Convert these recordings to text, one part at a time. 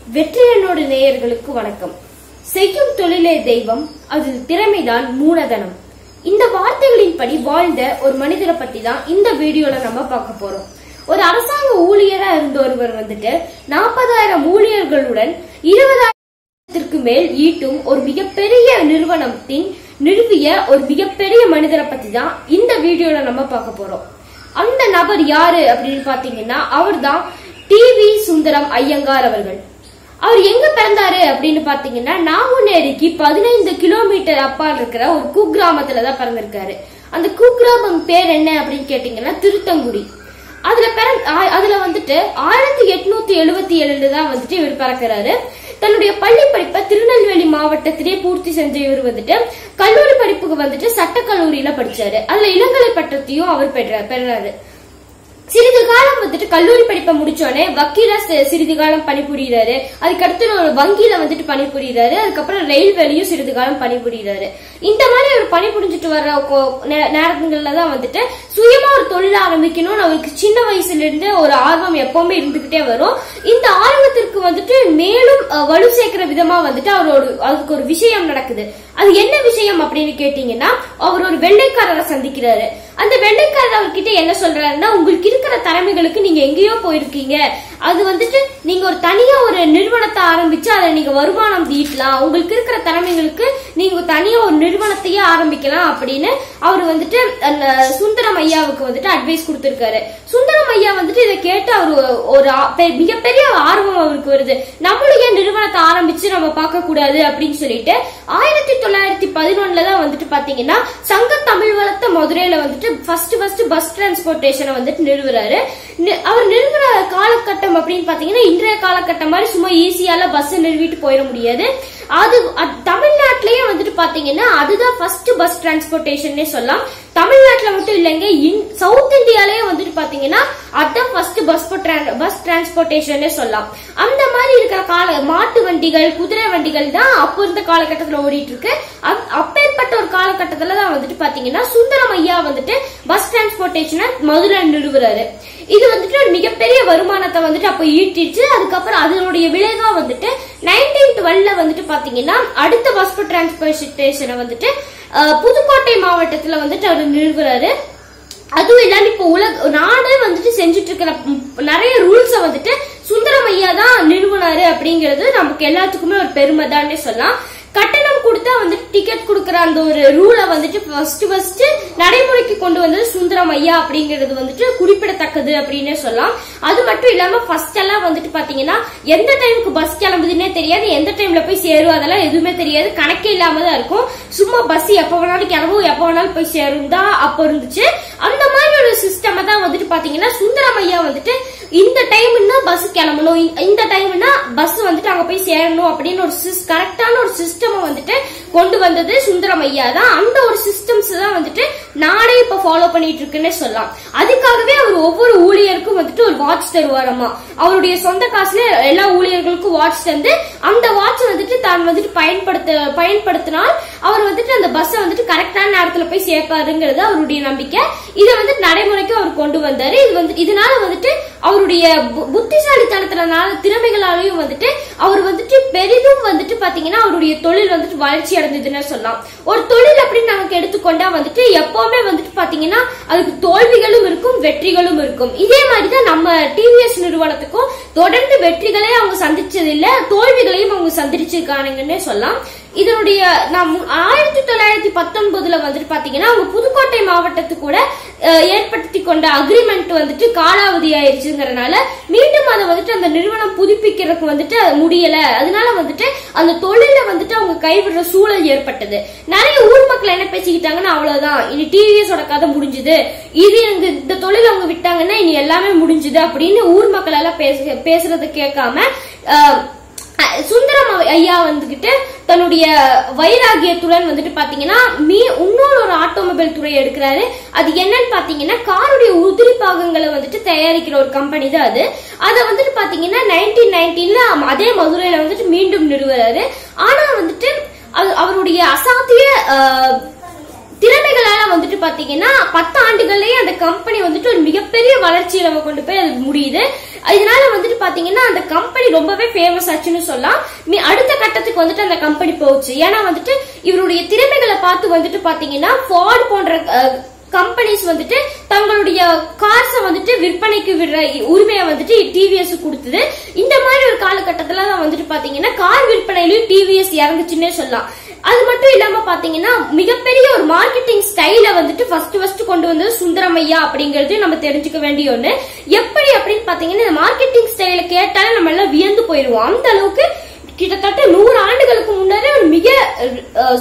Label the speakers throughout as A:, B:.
A: வெற்றியனோடு நேயர்களுக்கு வணக்கம் செய்யும் தொழிலே தெய்வம் அதில் திறமைதான் மூலதனம் இந்த வார்த்தைகளின்படி வாழ்ந்த ஒரு மனிதரை பத்தி தான் இந்த வீடியோல நம்ம பார்க்க போறோம் ஒரு அரசாங்க ஊழியரா இருந்த ஒருவர் வந்துட்டு நாற்பதாயிரம் ஊழியர்களுடன் இருபதாயிரத்திற்கு மேல் ஈட்டும் ஒரு மிகப்பெரிய நிறுவனத்தின் நிறுவிய ஒரு மிகப்பெரிய மனிதரை பத்தி தான் இந்த வீடியோல நம்ம பார்க்க போறோம் அந்த நபர் யாரு அப்படின்னு பாத்தீங்கன்னா அவர்தான் டிவி சுந்தரம் ஐயங்கார் அவர்கள் அவர் எங்க பிறந்தாரு அப்படின்னு பாத்தீங்கன்னா நாங்குநேரிக்கு பதினைந்து கிலோமீட்டர் அப்பால் இருக்கிற ஒரு குக்கிராமத்துல தான் பிறந்திருக்காரு அந்த குக்கிராமம் பேர் என்ன அப்படின்னு கேட்டீங்கன்னா திருத்தங்குடி அதுல பிற ஆ- அதுல வந்துட்டு ஆயிரத்தி எட்நூத்தி எழுபத்தி ஏழுல தான் வந்துட்டு இவர் பிறக்கிறாரு தன்னுடைய பள்ளி படிப்பை திருநெல்வேலி மாவட்டத்திலே பூர்த்தி செஞ்ச இவர் வந்துட்டு கல்லூரி படிப்புக்கு வந்துட்டு சட்டக்கல்லூரியில படிச்சாரு அதுல இளங்கலை பட்டத்தையும் அவர் பெற்றார் பெறாரு சிறிது காலம் வந்துட்டு கல்லூரி படிப்பை முடிச்சோடனே வக்கீலா சி- சிறிது காலம் பணிபுரியுறாரு அதுக்கடுத்து ஒரு வங்கியில வந்துட்டு பணிபுரியுறாரு அதுக்கப்புறம் ரயில்வேலையும் சிறிது காலம் பணிபுரியுறாரு இந்த மாதிரி அவர் பணிபுரிஞ்சிட்டு வர்ற கொ- நே- நேரங்கள்ல தான் வந்துட்டு சுயமா ஒரு தொழில் ஆரம்பிக்கணும்னு அவருக்கு சின்ன வயசுல இருந்து ஒரு ஆர்வம் எப்பவுமே இருந்துகிட்டே வரும் இந்த ஆர்வத்திற்கு வந்துட்டு மேலும் அஹ், வலு சேர்க்கிற விதமா வந்துட்டு அவரோட அதுக்கு ஒரு விஷயம் நடக்குது அது என்ன விஷயம் அப்படின்னு கேட்டீங்கன்னா அவர் ஒரு வெள்ளைக்காரரை சந்திக்கிறாரு அந்த வெள்ளைக்காரர் அவர்கிட்ட என்ன சொல்றாருன்னா உங்களுக்கு இருக்கிற திறமைகளுக்கு நீங்க எங்கேயோ போயிருக்கீங்க அது வந்துட்டு நீங்க ஒரு தனியா ஒரு நிறுவனத்தை ஆரம்பிச்சு அதை நீங்க வருமானம் ஈட்டலாம் உங்களுக்கு இருக்கிற திறமைகளுக்கு நீங்க தனியா ஒரு நிறுவனத்தையே ஆரம்பிக்கலாம் அப்படின்னு அவர் வந்துட்டு அந்த சுந்தரம் ஐயாவுக்கு வந்துட்டு அட்வைஸ் கொடுத்திருக்காரு சுந்தரம் ஐயா வந்துட்டு இதை கேட்டு அவர் ஒரு ஆ- பெ- மிகப்பெரிய ஆர்வம் அவருக்கு வருது நம்மளும் ஏன் நிறுவனத்தை ஆரம்பிச்சு நம்ம பார்க்க கூடாது அப்படின்னு சொல்லிட்டு ஆயிரத்தி தொள்ளாயிரத்தி பதினொன்னுல தான் வந்துட்டு பாத்தீங்கன்னா சங்க தமிழ் வளர்த்த மதுரையில வந்துட்டு ஃபர்ஸ்ட் ஃபர்ஸ்ட் பஸ் டிரான்ஸ்போர்ட்டேஷனை வந்துட்டு நிறுவுறாரு நி- அவர் நிறுவுற காலகட்டம் அப்படின்னு பாத்தீங்கன்னா இன்றைய காலகட்டம் மாதிரி சும்மா ஈஸியால பஸ் நிறுவிட்டு போயிட முடியாது அது அது- தமிழ்நாட்டிலேயே வந்துட்டு பாத்தீங்கன்னா அதுதான் ஃபர்ஸ்ட் பஸ் டிரான்ஸ்போர்ட்டேஷன்னே சொல்லலாம் தமிழ்நாட்டுல மட்டும் இல்லைங்க இன்- சவுத் இந்தியாலயே வந்துட்டு பாத்தீங்கன்னா அதான் ஃபர்ஸ்ட் பஸ் பஸ் டிரான்ஸ்போர்ட்டேஷன்னே சொல்லலாம் அந்த மாதிரி இருக்கிற கால மாட்டு வண்டிகள் குதிரை வண்டிகள் தான் அப்போ இருந்த காலகட்டத்துல ஓடிட்டு இருக்கு அப்- அப்பேற்பட்ட ஒரு காலகட்டத்துல தான் வந்துட்டு பாத்தீங்கன்னா சுந்தரம் ஐயா வந்துட்டு பஸ் டிரான்ஸ்போர்ட்டேஷனை மதுரை நிறுவுறாரு இது வந்துட்டு ஒரு மிகப்பெரிய வருமானத்தை வந்துட்டு அப்ப ஈட்டிச்சு அதுக்கப்புறம் அதனுடைய விளைவா வந்துட்டு நைன்டீன் டுவெல்ல வந்துட்டு பாத்தீங்கன்னா அடுத்த பஸ் டிரான்ஸ்போர்ட்டேஷனை வந்துட்டு அஹ், புதுக்கோட்டை மாவட்டத்துல வந்துட்டு அவர் நிறுவுறாரு அதுவும் இல்லாம இப்ப உலக நாடே வந்துட்டு செஞ்சுட்டு இருக்கிற ம், நிறைய ரூல்ஸ வந்துட்டு சுந்தரம் ஐயா தான் நிறுவனாரு அப்படிங்கிறது நமக்கு எல்லாத்துக்குமே ஒரு பெருமை தானே சொல்லலாம் கட்டணம் கொடுத்தா வந்து டிக்கெட் கொடுக்கற அந்த ஒரு ரூலை வந்துட்டு ஃபர்ஸ்ட் ஃபர்ஸ்ட் நடைமுறைக்கு கொண்டு வந்தது சுந்தரம் ஐயா அப்படிங்கிறது வந்துட்டு குறிப்பிடத்தக்கது அப்படின்னே சொல்லலாம் அது மட்டும் இல்லாம ஃபர்ஸ்ட் எல்லாம் வந்துட்டு பாத்தீங்கன்னா எந்த டைமுக்கு பஸ் கிளம்புதுன்னே தெரியாது எந்த டைம்ல போய் சேரும் அதெல்லாம் எதுவுமே தெரியாது கணக்கே இல்லாம தான் இருக்கும் சும்மா பஸ் எப்ப வேணாலும் கிளம்பும் எப்ப வேணாலும் போய் சேரும் தான் அப்ப இருந்துச்சு அந்த மாதிரி ஒரு சிஸ்டம் தான் வந்துட்டு பாத்தீங்கன்னா சுந்தரம் ஐயா வந்துட்டு இந்த டைம்னா பஸ் கிளம்பணும் இந்த- இந்த டைம்னா பஸ் வந்துட்டு அங்க போய் சேரணும் அப்படின்னு ஒரு கரெக்டான ஒரு சிஸ்டம் வந்துட்டு கொண்டு வந்தது சுந்தரம் ஐயா தான் அந்த ஒரு சிஸ்டம்ஸ் தான் வந்துட்டு நாடே இப்ப ஃபாலோ பண்ணிட்டு இருக்குன்னே சொல்லலாம் அதுக்காகவே அவர் ஒவ்வொரு ஊழியருக்கும் வந்துட்டு ஒரு வாட்ச் தருவாராமா அவருடைய சொந்த காசுல எல்லா ஊழியர்களுக்கும் வாட்ச் தந்து அந்த வாட்ச் வந்துட்டு தான் வந்துட்டு பயன்படுத்த பயன்படுத்தினால் அவர் வந்துட்டு அந்த பஸ்ஸை வந்துட்டு கரெக்டான நேரத்துல போய் சேர்ப்பாருங்கிறது அவருடைய நம்பிக்கை இதை வந்து நடைமுறைக்கு அவர் கொண்டு வந்தாரு இது வந்து இதனால வந்துட்டு அவருடைய பு- புத்திசாலித்தனத்தினால திறமைகளாலையும் வந்துட்டு அவர் வந்துட்டு பெரிதும் வந்துட்டு பாத்தீங்கன்னா அவருடைய தொழில் வந்துட்டு வளர்ச்சி அடைந்ததுன்னு சொல்லலாம் ஒரு தொழில் அப்படின்னு நமக்கு எடுத்துக்கொண்டா வந்துட்டு எப்பவுமே வந்துட்டு பாத்தீங்கன்னா அதுக்கு தோல்விகளும் இருக்கும் வெற்றிகளும் இருக்கும் இதே மாதிரி தான் நம்ம டிவிஎஸ் நிறுவனத்துக்கும் தொடர்ந்து வெற்றிகளே அவங்க சந்திச்சது இல்ல தோல்விகளையும் அவங்க சந்திச்சிருக்கானுங்கன்னே சொல்லலாம் இதனுடைய நாம் ஆயிரத்தி தொள்ளாயிரத்தி பத்தொன்பதுல வந்துட்டு பாத்தீங்கன்னா அவங்க புதுக்கோட்டை மாவட்டத்து கூட அஹ், ஏற்படுத்தி கொண்ட அக்ரிமெண்ட் வந்துட்டு காலாவதி ஆயிருச்சுங்கிறனால மீண்டும் அதை வந்துட்டு அந்த நிறுவனம் புதுப்பிக்கிறதுக்கு வந்துட்டு அது முடியல அதனால வந்துட்டு அந்த தொழில வந்துட்டு அவங்க கைவிடுற சூழல் ஏற்பட்டது நிறைய ஊர் மக்கள் என்ன பேசிக்கிட்டாங்கன்னா அவ்வளவுதான் இனி டிவிஎஸோட கதை முடிஞ்சுது இது எங்க இந்த தொழில் அவங்க விட்டாங்கன்னா இனி எல்லாமே முடிஞ்சுது அப்படின்னு ஊர் மக்கள் எல்லாம் பேச பேசுறத கேட்காம அஹ், அஹ் சுந்தரம் அவ- ஐயா வந்துகிட்டு தன்னுடைய வைராகியத்துடன் வந்துட்டு பாத்தீங்கன்னா மீ இன்னொரு ஒரு ஆட்டோமொபைல் துறையை எடுக்கிறாரு அது என்னன்னு பாத்தீங்கன்னா காருடைய உதிரி பாகங்களை வந்துட்டு தயாரிக்கிற ஒரு கம்பெனி தான் அது அதை வந்துட்டு பாத்தீங்கன்னா நைன்டீன் நைன்டீன்ல அதே மதுரையில வந்துட்டு மீண்டும் நிறுவுறாரு ஆனா வந்துட்டு அது அவருடைய அசாத்திய அஹ், திறமைகளால வந்துட்டு பாத்தீங்கன்னா பத்து ஆண்டுகள்லயே அந்த கம்பெனி வந்துட்டு ஒரு மிகப்பெரிய வளர்ச்சியில கொண்டு போய் அது முடியுது இதனால வந்துட்டு பாத்தீங்கன்னா அந்த கம்பெனி ரொம்பவே ஃபேமஸ் ஆச்சுன்னு சொல்லலாம் மி- அடுத்த கட்டத்துக்கு வந்துட்டு அந்த கம்பெனி போச்சு ஏன்னா வந்துட்டு இவருடைய திறமைகளை பார்த்து வந்துட்டு பாத்தீங்கன்னா ஃபார்ட் போன்ற கம்பெனிஸ் வந்துட்டு தங்களுடைய கார்ஸை வந்துட்டு விற்பனைக்கு விடுற உரிமையை வந்துட்டு டிவிஎஸ் கொடுத்தது இந்த மாதிரி ஒரு காலகட்டத்துல தான் வந்துட்டு பாத்தீங்கன்னா கார் விற்பனையிலயும் டிவிஎஸ் இறங்குச்சுன்னே சொல்லலாம் அது மட்டும் இல்லாம பாத்தீங்கன்னா மிகப்பெரிய ஒரு மார்க்கெட்டிங் ஸ்டைல வந்துட்டு ஃபர்ஸ்ட் ஃபர்ஸ்ட் கொண்டு வந்தது சுந்தரமையா அப்படிங்கறது நம்ம தெரிஞ்சுக்க வேண்டிய ஒண்ணு எப்படி அப்படின்னு பாத்தீங்கன்னா இந்த மார்க்கெட்டிங் ஸ்டைல கேட்டாலே நம்ம எல்லாம் வியந்து போயிருவோம் அந்த அளவுக்கு கிட்டத்தட்ட நூறு ஆண்டுகளுக்கு முன்னரே ஒரு மிக அஹ்,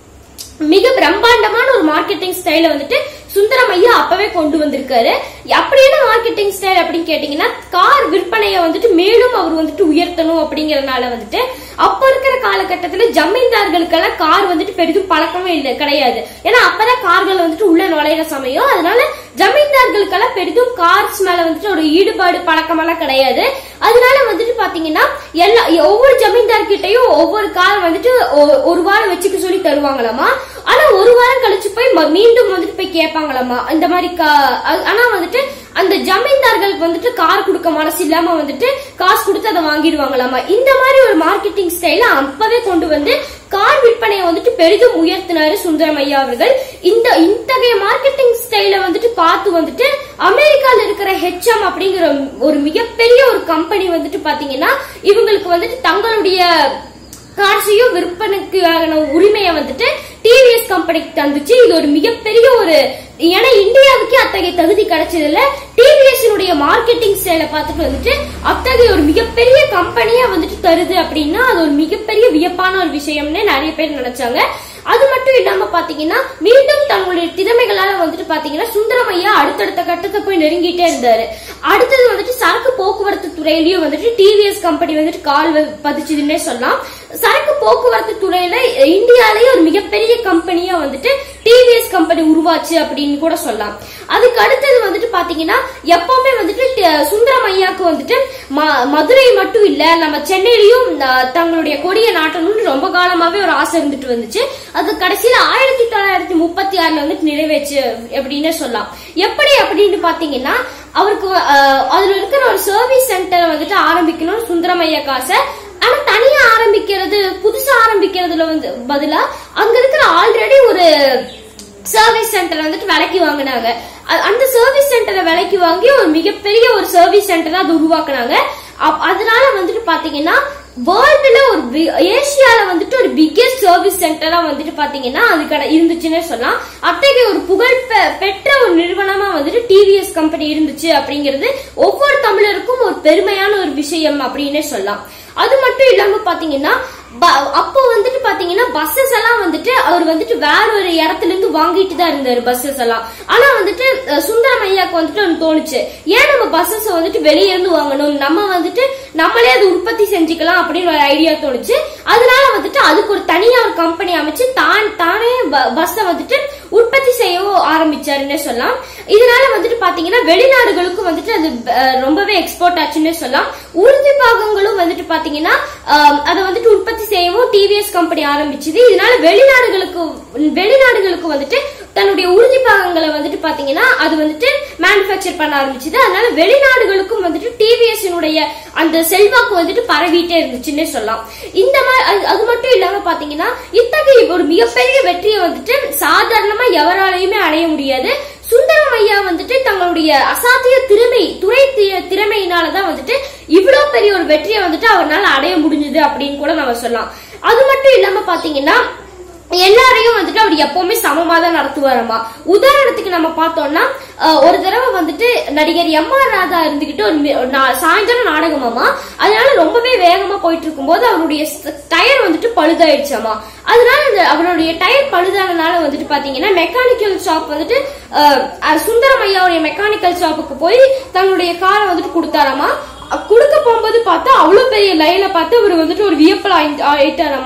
A: மிக பிரம்மாண்டமான ஒரு மார்க்கெட்டிங் ஸ்டைல வந்துட்டு சுந்தரம் ஐயா அப்பவே கொண்டு வந்திருக்காரு அப்படி என்ன மார்க்கெட்டிங் ஸ்டைல் அப்படின்னு கேட்டீங்கன்னா கார் விற்பனையை வந்துட்டு மேலும் அவர் வந்துட்டு உயர்த்தணும் அப்படிங்கறதுனால வந்துட்டு அப்ப இருக்கிற காலகட்டத்துல ஜமீன்தார்களுக்கெல்லாம் கார் வந்துட்டு பெரிதும் பழக்கமே இல்லை கிடையாது ஏன்னா அப்பதான் கார்கள் வந்துட்டு உள்ள நுழையிற சமயம் அதனால ஜமீன்தார்களுக்கெல்லாம் பெரிதும் கார்ஸ் மேல வந்துட்டு ஒரு ஈடுபாடு பழக்கமெல்லாம் கிடையாது அதனால வந்துட்டு பாத்தீங்கன்னா எல்லா ஒவ்வொரு ஜமீன்தார் கிட்டயும் ஒவ்வொரு கார் வந்துட்டு ஒ- ஒரு வாரம் வச்சுக்க சொல்லி தருவாங்களாமா ஆனா ஒரு வாரம் கழிச்சு போய் ம- மீண்டும் வந்துட்டு போய் கேட்பாங்களாமா இந்த மாதிரி கா- அ- ஆனா வந்துட்டு அந்த ஜமீன்தார்களுக்கு வந்துட்டு கார் கொடுக்க மனசு இல்லாம வந்துட்டு காசு கொடுத்து அதை வாங்கிடுவாங்களாமா இந்த மாதிரி ஒரு மார்க்கெட்டிங் ஸ்டைல அப்பவே கொண்டு வந்து கார் விற்பனையை வந்துட்டு பெரிதும் உயர்த்தினாரு சுந்தரம் ஐயா அவர்கள் இந்த இத்தகைய மார்க்கெட்டிங் ஸ்டைல வந்துட்டு பார்த்து வந்துட்டு அமெரிக்கால இருக்கிற ஹெச்எம் அப்படிங்கிற ஒரு மிகப்பெரிய ஒரு கம்பெனி வந்துட்டு பாத்தீங்கன்னா இவங்களுக்கு வந்துட்டு தங்களுடைய கார்ஸையும் விற்பனைக்கு ஆன உரிமையை வந்துட்டு டிவிஎஸ் கம்பெனிக்கு தந்துச்சு இது ஒரு மிகப்பெரிய ஒரு ஏன்னா இந்தியாவுக்கு அத்தகைய தகுதி கிடைச்சது இல்ல டிவிஎஸ் மார்க்கெட்டிங் ஸ்டைல பார்த்துட்டு வந்துட்டு அத்தகைய ஒரு மிகப்பெரிய கம்பெனியா வந்துட்டு தருது அப்படின்னா அது ஒரு மிகப்பெரிய வியப்பான ஒரு விஷயம்னு நிறைய பேர் நினைச்சாங்க அது மட்டும் இல்லாம பாத்தீங்கன்னா மீண்டும் தங்களுடைய திறமைகளால வந்துட்டு பாத்தீங்கன்னா சுந்தரமையா அடுத்தடுத்த கட்டத்தை போய் நெருங்கிட்டே இருந்தாரு அடுத்தது வந்துட்டு சரக்கு போக்குவரத்து துறையிலயும் வந்துட்டு டிவிஎஸ் கம்பெனி வந்துட்டு கால் வ- பதிச்சுதுன்னே சொல்லலாம் சரக்கு போக்குவரத்து துறையில இந்தியாலேயே ஒரு மிகப்பெரிய கம்பெனியா வந்துட்டு டிவிஎஸ் கம்பெனி உருவாச்சு அப்படின்னு கூட சொல்லலாம் அதுக்கு அடுத்தது வந்துட்டு பாத்தீங்கன்னா எப்பவுமே வந்துட்டு ட- சுந்தரம் ஐயாக்கு வந்துட்டு ம- மதுரை மட்டும் இல்ல நம்ம சென்னையிலயும் அஹ், தங்களுடைய கொடிய நாட்டணும்னு ரொம்ப காலமாவே ஒரு ஆசை இருந்துட்டு வந்துச்சு அது கடைசியில ஆயிரத்தி தொள்ளாயிரத்தி முப்பத்தி ஆறுல வந்துட்டு நிறைவேச்சு அப்படின்னு சொல்லலாம் எப்படி அப்படின்னு பாத்தீங்கன்னா அவருக்கு அஹ், அதுல இருக்கிற ஒரு சர்வீஸ் சென்டர் வந்துட்டு ஆரம்பிக்கணும் சுந்தரம் ஐயா காசை ஆனா தனியா ஆரம்பிக்கிறது புதுசா ஆரம்பிக்கிறதுல வந்து பதிலா அங்க இருக்கிற ஆல்ரெடி ஒரு சர்வீஸ் சென்டர் வந்துட்டு விலைக்கு வாங்கினாங்க அ- அந்த சர்வீஸ் சென்டரை விலைக்கு வாங்கி ஒரு மிகப்பெரிய ஒரு சர்வீஸ் சென்டரை அது உருவாக்குனாங்க அப்- அதனால வந்துட்டு பாத்தீங்கன்னா வேர்ல்டுல ஒரு பி- ஏசியால வந்துட்டு ஒரு பிக்கெஸ்ட் சர்வீஸ் சென்டரா வந்துட்டு பாத்தீங்கன்னா அது கடை இருந்துச்சுன்னே சொல்லலாம் அத்தகைய ஒரு புகழ் பெ- பெற்ற ஒரு நிறுவனமா வந்துட்டு டிவிஎஸ் கம்பெனி இருந்துச்சு அப்படிங்கிறது ஒவ்வொரு தமிழருக்கும் ஒரு பெருமையான ஒரு விஷயம் அப்படின்னே சொல்லலாம் அது மட்டும் இல்லாம பாத்தீங்கன்னா ப- அப்போ வந்துட்டு பாத்தீங்கன்னா பஸ்ஸஸ் எல்லாம் வந்துட்டு அவர் வந்துட்டு வேற ஒரு இடத்துல இருந்து வாங்கிட்டு தான் இருந்தாரு பஸ்ஸஸ் எல்லாம் ஆனா வந்துட்டு அஹ், சுந்தரம் ஐயாக்கு வந்துட்டு ஒண்ணு தோணுச்சு ஏன் நம்ம பஸ்ஸஸ் வந்துட்டு வெளியே இருந்து வாங்கணும் நம்ம வந்துட்டு நம்மளே அது உற்பத்தி செஞ்சுக்கலாம் அப்படின்னு ஒரு ஐடியா தோணுச்சு அதனால வந்துட்டு அதுக்கு ஒரு தனியா ஒரு கம்பெனி அமைச்சு தான் தானே பஸ்ஸை வந்துட்டு உற்பத்தி செய்யவும் ஆரம்பிச்சாருன்னே சொல்லலாம் இதனால வந்துட்டு பாத்தீங்கன்னா வெளிநாடுகளுக்கும் வந்துட்டு அது அஹ், ரொம்பவே எக்ஸ்போர்ட் ஆச்சுன்னே சொல்லலாம் உறுதி பாகங்களும் வந்துட்டு பாத்தீங்கன்னா அஹ், அதை வந்துட்டு உற்பத்தி செய்யவும் டிவிஎஸ் கம்பெனி ஆரம்பிச்சது இதனால வெளிநாடுகளுக்கு வெளிநாடுகளுக்கு வந்துட்டு தன்னுடைய உறுதி பாகங்களை வந்துட்டு பாத்தீங்கன்னா அது வந்துட்டு மேனுஃபேக்சர் பண்ண ஆரம்பிச்சது அதனால வெளிநாடுகளுக்கும் வந்துட்டு டிவிஎஸ் அந்த செல்வாக்கு வந்துட்டு பரவிட்டே இருந்துச்சுன்னே சொல்லலாம் இந்த மாதிரி அது- அது மட்டும் இல்லாம பாத்தீங்கன்னா இத்தகைய ஒரு மிகப்பெரிய வெற்றியை வந்துட்டு சாதாரணமா எவராலையுமே அடைய முடியாது சுந்தரம் ஐயா வந்துட்டு தங்களுடைய அசாத்திய திறமை துறை தி- திறமையினாலதான் வந்துட்டு இவ்வளவு பெரிய ஒரு வெற்றியை வந்துட்டு அவரால் அடைய முடிஞ்சது அப்படின்னு கூட நம்ம சொல்லலாம் அது மட்டும் இல்லாம பாத்தீங்கன்னா எல்லாரையும் வந்துட்டு அவர் எப்பவுமே சமமா தான் நடத்துவாராமா உதாரணத்துக்கு நம்ம பார்த்தோம்னா அஹ், ஒரு தடவை வந்துட்டு நடிகர் எம் ஆர் ராதா இருந்துகிட்டு ஒரு மி- ஒரு நா- சாயந்தரம் நாடகமாமா அதனால ரொம்பவே வேகமா போயிட்டு இருக்கும்போது அவருடைய ஸ்- டயர் வந்துட்டு பழுதாயிடுச்சாமா அதனால அந்த அவருடைய டயர் பழுதானனால வந்துட்டு பாத்தீங்கன்னா மெக்கானிக்கல் ஷாப் வந்துட்டு அஹ், அஹ், சுந்தரம் ஐயாவுடைய மெக்கானிக்கல் ஷாப்புக்கு போய் தன்னுடைய காரை வந்துட்டு கொடுத்தாராமா அஹ், கொடுக்க போகும்போது பார்த்தா அவ்வளவு பெரிய லைனை பார்த்து அவர் வந்துட்டு ஒரு வியப்பல் ஆயிட்டாராமா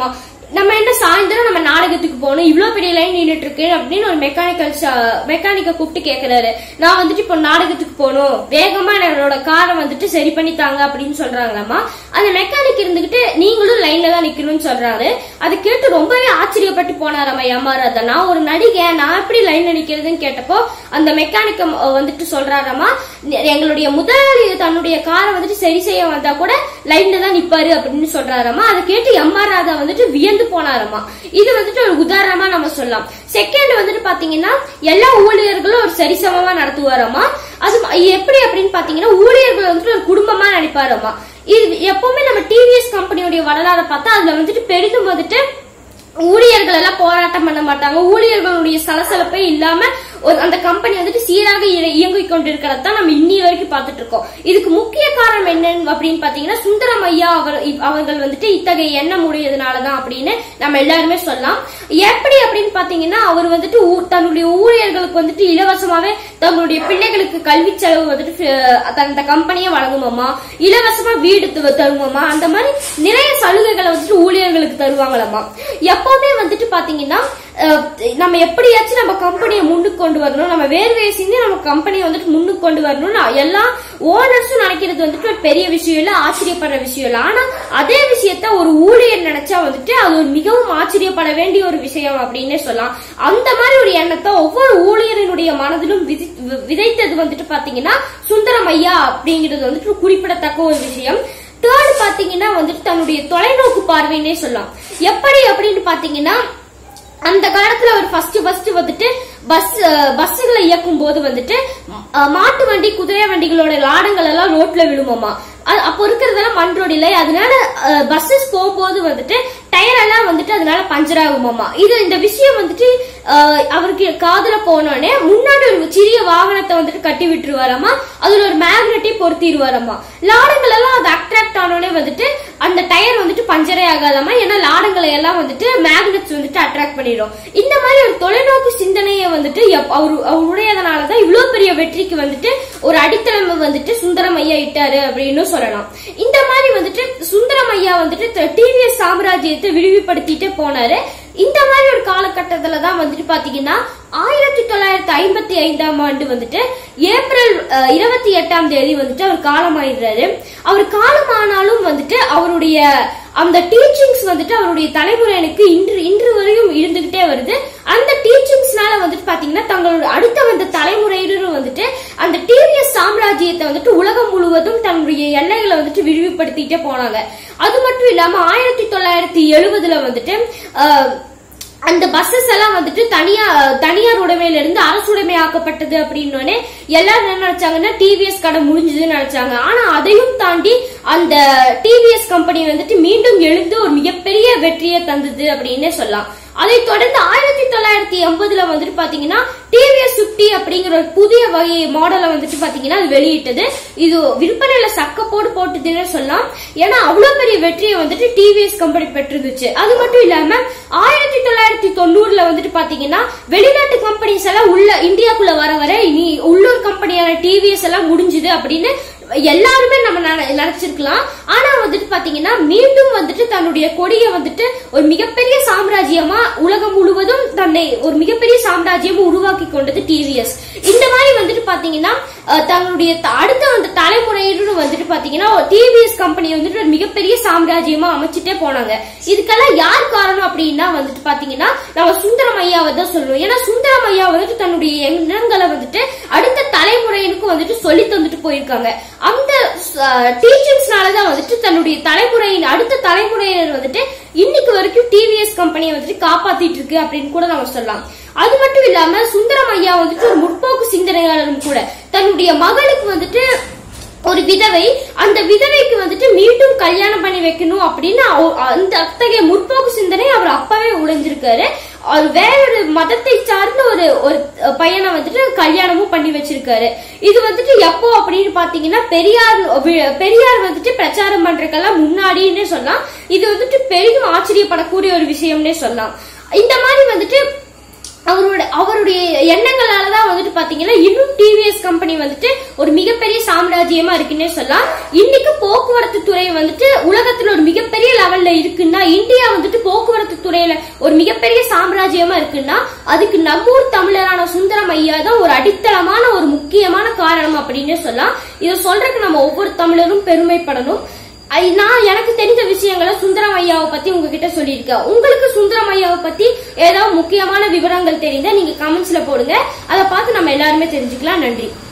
A: நம்ம என்ன சாயந்தரம் நம்ம நாடகத்துக்கு போகணும் இவ்வளவு பெரிய லைன் நின்றுட்டு இருக்கு அப்படின்னு ஒரு மெக்கானிக்கல் மெக்கானிக்க கூப்பிட்டு கேக்குறாரு நான் வந்துட்டு இப்போ நாடகத்துக்கு போகணும் வேகமா என்னோட காரை வந்துட்டு சரி பண்ணி தாங்க அப்படின்னு சொல்றாங்களாமா அந்த மெக்கானிக் இருந்துகிட்டு நீங்களும் லைன்ல தான் நிக்கணும்னு சொல்றாரு அதை கேட்டு ரொம்பவே ஆச்சரியப்பட்டு போனாராமா எம்ஆர் நான் ஒரு நடிகை நான் எப்படி லைன்ல நிக்கிறதுன்னு கேட்டப்போ அந்த மெக்கானிக்க வந்துட்டு சொல்றாராமா எங்களுடைய முதலாளி தன்னுடைய காரை வந்துட்டு சரி செய்ய வந்தா கூட லைன்ல தான் நிப்பாரு அப்படின்னு சொல்றாராமா அதை கேட்டு எம்ஆர் ராதா வந்துட்டு வியந்து போனாராமா இது வந்துட்டு ஒரு உதாரணமா நம்ம சொல்லலாம் செகண்ட் வந்துட்டு பாத்தீங்கன்னா எல்லா ஊழியர்களும் ஒரு சரிசமமா நடத்துவாராமா அது எப்படி அப்படின்னு பாத்தீங்கன்னா ஊழியர்கள் வந்துட்டு ஒரு குடும்பமா நினைப்பாராமா இது எப்பவுமே நம்ம டிவிஎஸ் கம்பெனியோட வரலாறு பார்த்தா அதுல வந்துட்டு பெரிதும் வந்துட்டு ஊழியர்கள் எல்லாம் போராட்டம் பண்ண மாட்டாங்க ஊழியர்களுடைய சலசலப்பே இல்லாம ஒரு அந்த கம்பெனி வந்துட்டு சீராக இய- இயங்கிக் கொண்டிருக்கிறத தான் நம்ம இன்னி வரைக்கும் பார்த்துட்டு இருக்கோம் இதுக்கு முக்கிய காரணம் என்னன்னு அப்படின்னு பாத்தீங்கன்னா சுந்தரம் ஐயா அவர் இவ்- அவர்கள் வந்துட்டு இத்தகைய எண்ணம் உடையதுனாலதான் அப்படின்னு நம்ம எல்லாருமே சொல்லலாம் எப்படி அப்படின்னு பாத்தீங்கன்னா அவர் வந்துட்டு ஊ- தன்னுடைய ஊழியர்களுக்கு வந்துட்டு இலவசமாவே தங்களுடைய பிள்ளைகளுக்கு கல்வி செலவு வந்துட்டு அஹ், அந்த கம்பெனியே வழங்குமாமா இலவசமா வீடு து- தருமாமா அந்த மாதிரி நிறைய சலுகைகளை வந்துட்டு ஊழியர்களுக்கு தருவாங்களாமா எப்பவுமே வந்துட்டு பாத்தீங்கன்னா அஹ், நம்ம எப்படியாச்சும் நம்ம கம்பெனியை முன்னுக்கு கொண்டு வரணும் நம்ம வேர்வையை சிந்தி நம்ம கம்பெனியை வந்துட்டு முன்னுக்கு கொண்டு வரணும்னு எல்லா ஓனர்ஸும் நினைக்கிறது வந்துட்டு ஒரு பெரிய விஷயம் இல்ல ஆச்சரியப்படுற விஷயம் இல்ல ஆனா அதே விஷயத்த ஒரு ஊழியர் நினைச்சா வந்துட்டு அது ஒரு மிகவும் ஆச்சரியப்பட வேண்டிய ஒரு விஷயம் அப்படின்னே சொல்லலாம் அந்த மாதிரி ஒரு எண்ணத்தை ஒவ்வொரு ஊழியரினுடைய மனதிலும் விதி- வி- விதைத்தது வந்துட்டு பாத்தீங்கன்னா சுந்தரம் ஐயா அப்படிங்கிறது வந்துட்டு ஒரு குறிப்பிடத்தக்க ஒரு விஷயம் தேர்ட் பாத்தீங்கன்னா வந்துட்டு தன்னுடைய தொலைநோக்கு பார்வைன்னே சொல்லலாம் எப்படி அப்படின்னு பாத்தீங்கன்னா அந்த காலத்துல அவர் ஃபர்ஸ்ட் ஃபர்ஸ்ட் வந்துட்டு பஸ் பஸ்ஸுகளை இயக்கும் போது வந்துட்டு அஹ், மாட்டு வண்டி குதிரை வண்டிகளோட லாடங்கள் எல்லாம் ரோட்ல விழுமாமா அது- அப்போ இருக்கிறதெல்லாம் மண் ரோடு இல்லை அதனால பஸ்ஸஸ் போகும்போது வந்துட்டு டயர் எல்லாம் வந்துட்டு அதனால பஞ்சர் ஆகுமாமா இது இந்த விஷயம் வந்துட்டு அஹ், அவருக்கு காதுல போனோடனே முன்னாடி ஒரு சிறிய வாகனத்தை வந்துட்டு கட்டி விட்டுருவாராமா அதுல ஒரு மேக்னெட்டை பொருத்திடுவாராமா லாடங்கள் எல்லாம் அது அட்ராக்ட் ஆனோடனே வந்துட்டு அந்த டயர் வந்துட்டு பஞ்சரே ஆகாதாமா ஏன்னா லாடங்களை எல்லாம் வந்துட்டு மேக்னெட்ஸ் வந்துட்டு அட்ராக்ட் பண்ணிடும் இந்த மாதிரி ஒரு தொலைநோக்கு சிந்தனையை வந்துட்டு எப்- அவரு அவருடையதனாலதான் இவ்வளவு பெரிய வெற்றிக்கு வந்துட்டு ஒரு அடித்தளம் வந்துட்டு சுந்தரம் ஐயா இட்டாரு அப்படின்னு சொல்லலாம் இந்த மாதிரி வந்துட்டு சுந்தரம் ஐயா வந்துட்டு டிவிஎஸ் சாம்ராஜ்யத்தை விரிவுபடுத்திட்டு போனாரு இந்த மாதிரி ஒரு காலகட்டத்துல தான் வந்துட்டு பாத்தீங்கன்னா ஆயிரத்தி தொள்ளாயிரத்தி ஐம்பத்தி ஐந்தாம் ஆண்டு வந்துட்டு ஏப்ரல் அஹ், இருபத்தி எட்டாம் தேதி வந்துட்டு அவர் காலமாயிடுறாரு அவர் காலமானாலும் வந்துட்டு அவருடைய அந்த டீச்சிங்ஸ் வந்துட்டு அவருடைய தலைமுறையினருக்கு இன்று இன்று வரையும் இருந்துகிட்டே வருது அந்த டீச்சிங்ஸ்னால வந்துட்டு பாத்தீங்கன்னா தங்களோட அடுத்த வந்த தலைமுறையினரும் வந்துட்டு அந்த டிவிஎஸ் சாம்ராஜ்யத்தை வந்துட்டு உலகம் முழுவதும் தன்னுடைய எல்லைகளை வந்துட்டு விரிவுபடுத்திட்டே போனாங்க அது மட்டும் இல்லாம ஆயிரத்தி தொள்ளாயிரத்தி எழுபதுல வந்துட்டு அஹ், அந்த பஸ்ஸஸ் எல்லாம் வந்துட்டு தனியா தனியார் உடைமையில இருந்து அரசு உடைமையாக்கப்பட்டது அப்படின்னோடனே எல்லாரும் என்ன நினைச்சாங்கன்னா டிவிஎஸ் கடை முடிஞ்சதுன்னு நினைச்சாங்க ஆனா அதையும் தாண்டி அந்த டிவிஎஸ் கம்பெனி வந்துட்டு மீண்டும் எழுந்து ஒரு மிகப்பெரிய வெற்றியை தந்தது அப்படின்னே சொல்லலாம் அதைத் தொடர்ந்து ஆயிரத்தி தொள்ளாயிரத்தி எண்பதுல வந்துட்டு பாத்தீங்கன்னா டிவிஎஸ் சுட்டி அப்படிங்கிற ஒரு புதிய வகை மாடலை வந்துட்டு பாத்தீங்கன்னா அது வெளியிட்டது இது விற்பனையில சக்கப்போடு போட்டுதுன்னு சொல்லலாம் ஏன்னா அவ்வளவு பெரிய வெற்றியை வந்துட்டு டிவிஎஸ் கம்பெனி பெற்றிருந்துச்சு அது மட்டும் இல்லாம ஆயிரத்தி தொள்ளாயிரத்தி தொண்ணூறுல வந்துட்டு பாத்தீங்கன்னா வெளிநாட்டு கம்பெனிஸ் எல்லாம் உள்ள இந்தியாக்குள்ள வர வர இனி உள்ளூர் கம்பெனியான டிவிஎஸ் எல்லாம் முடிஞ்சுது அப்படின்னு எல்லாருமே நம்ம நினை- நினைச்சிருக்கலாம் ஆனா வந்துட்டு பாத்தீங்கன்னா மீண்டும் வந்துட்டு தன்னுடைய கொடியை வந்துட்டு ஒரு மிகப்பெரிய சாம்ராஜ்யமா உலகம் முழுவதும் தன்னை ஒரு மிகப்பெரிய சாம்ராஜ்யம் உருவாக்கி கொண்டது டிவிஎஸ் இந்த மாதிரி வந்துட்டு பாத்தீங்கன்னா அஹ், தங்களுடைய த- அடுத்த வந்த தலைமுறையினரும் வந்துட்டு பாத்தீங்கன்னா டிவிஎஸ் கம்பெனி வந்துட்டு ஒரு மிகப்பெரிய சாம்ராஜ்யமா அமைச்சிட்டே போனாங்க இதுக்கெல்லாம் யார் காரணம் அப்படின்னா வந்துட்டு பாத்தீங்கன்னா நம்ம சுந்தரம் ஐயாவை தான் சொல்லணும் ஏன்னா சுந்தரம் ஐயா வந்துட்டு தன்னுடைய எண்ணங்களை வந்துட்டு அடுத்த தலைமுறையினருக்கு வந்துட்டு சொல்லி தந்துட்டு போயிருக்காங்க அந்த டீச்சிங்ஸ்னாலதான் வந்துட்டு தன்னுடைய தலைமுறையின் அடுத்த தலைமுறையினர் வந்துட்டு இன்னைக்கு வரைக்கும் டிவிஎஸ் கம்பெனியை வந்துட்டு காப்பாத்திட்டு இருக்கு அப்படின்னு கூட நம்ம சொல்லலாம் அது மட்டும் இல்லாம சுந்தரம் ஐயா வந்துட்டு ஒரு முற்போக்கு சிந்தனையாளரும் கூட தன்னுடைய மகளுக்கு வந்துட்டு ஒரு விதவை அந்த விதவைக்கு வந்துட்டு மீண்டும் கல்யாணம் பண்ணி வைக்கணும் அப்படின்னு அவ- அந்த அத்தகைய முற்போக்கு சிந்தனை அவர் அப்பவே உழைஞ்சிருக்காரு அவர் வேற ஒரு மதத்தை சார்ந்த ஒரு ஒரு பையனை வந்துட்டு கல்யாணமும் பண்ணி வச்சிருக்காரு இது வந்துட்டு எப்போ அப்படின்னு பாத்தீங்கன்னா பெரியார் வி- பெரியார் வந்துட்டு பிரச்சாரம் பண்றதுக்கெல்லாம் முன்னாடின்னே சொல்லலாம் இது வந்துட்டு பெரிதும் ஆச்சரியப்படக்கூடிய ஒரு விஷயம்னே சொல்லலாம் இந்த மாதிரி வந்துட்டு அவரோட அவருடைய எண்ணங்களால தான் வந்துட்டு பாத்தீங்கன்னா இன்னும் டிவிஎஸ் கம்பெனி வந்துட்டு ஒரு மிகப்பெரிய சாம்ராஜ்யமா இருக்குன்னே சொல்லலாம் இன்னைக்கு போக்குவரத்து துறை வந்துட்டு உலகத்துல ஒரு மிகப்பெரிய லெவல்ல இருக்குன்னா இந்தியா வந்துட்டு போக்குவரத்து துறையில ஒரு மிகப்பெரிய சாம்ராஜ்யமா இருக்குன்னா அதுக்கு நம்மூர் தமிழரான சுந்தரம் ஐயா தான் ஒரு அடித்தளமான ஒரு முக்கியமான காரணம் அப்படின்னே சொல்லலாம் இதை சொல்றதுக்கு நம்ம ஒவ்வொரு தமிழரும் பெருமைப்படணும் ஐ- நான் எனக்கு தெரிஞ்ச விஷயங்களை சுந்தரம் ஐயாவை பத்தி உங்ககிட்ட சொல்லியிருக்கேன் உங்களுக்கு சுந்தரம் ஐயாவை பத்தி ஏதாவது முக்கியமான விவரங்கள் தெரிந்தா நீங்க கமெண்ட்ஸ்ல போடுங்க அதை பார்த்து நம்ம எல்லாருமே தெரிஞ்சுக்கலாம் நன்றி